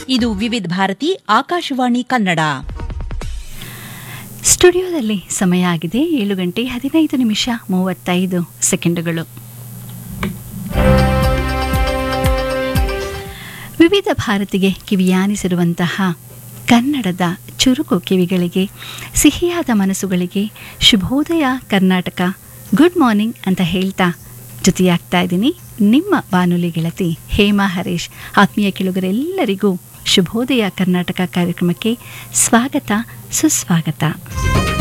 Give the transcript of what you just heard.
ಇದು ವಿವಿಧ ಭಾರತಿ ಆಕಾಶವಾಣಿ ಕನ್ನಡ ಸ್ಟುಡಿಯೋದಲ್ಲಿ ಸಮಯ ಆಗಿದೆ ಏಳು ಗಂಟೆ ಹದಿನೈದು ನಿಮಿಷ ಮೂವತ್ತೈದು ಸೆಕೆಂಡುಗಳು ವಿವಿಧ ಭಾರತಿಗೆ ಕಿವಿಯಾನಿಸಿರುವಂತಹ ಕನ್ನಡದ ಚುರುಕು ಕಿವಿಗಳಿಗೆ ಸಿಹಿಯಾದ ಮನಸ್ಸುಗಳಿಗೆ ಶುಭೋದಯ ಕರ್ನಾಟಕ ಗುಡ್ ಮಾರ್ನಿಂಗ್ ಅಂತ ಹೇಳ್ತಾ ಜೊತೆಯಾಗ್ತಾ ಇದ್ದೀನಿ ನಿಮ್ಮ ಬಾನುಲಿ ಗೆಳತಿ ಹೇಮಾ ಹರೀಶ್ ಆತ್ಮೀಯ ಕೆಳುಗರೆಲ್ಲರಿಗೂ ಶುಭೋದಯ ಕರ್ನಾಟಕ ಕಾರ್ಯಕ್ರಮಕ್ಕೆ ಸ್ವಾಗತ ಸುಸ್ವಾಗತ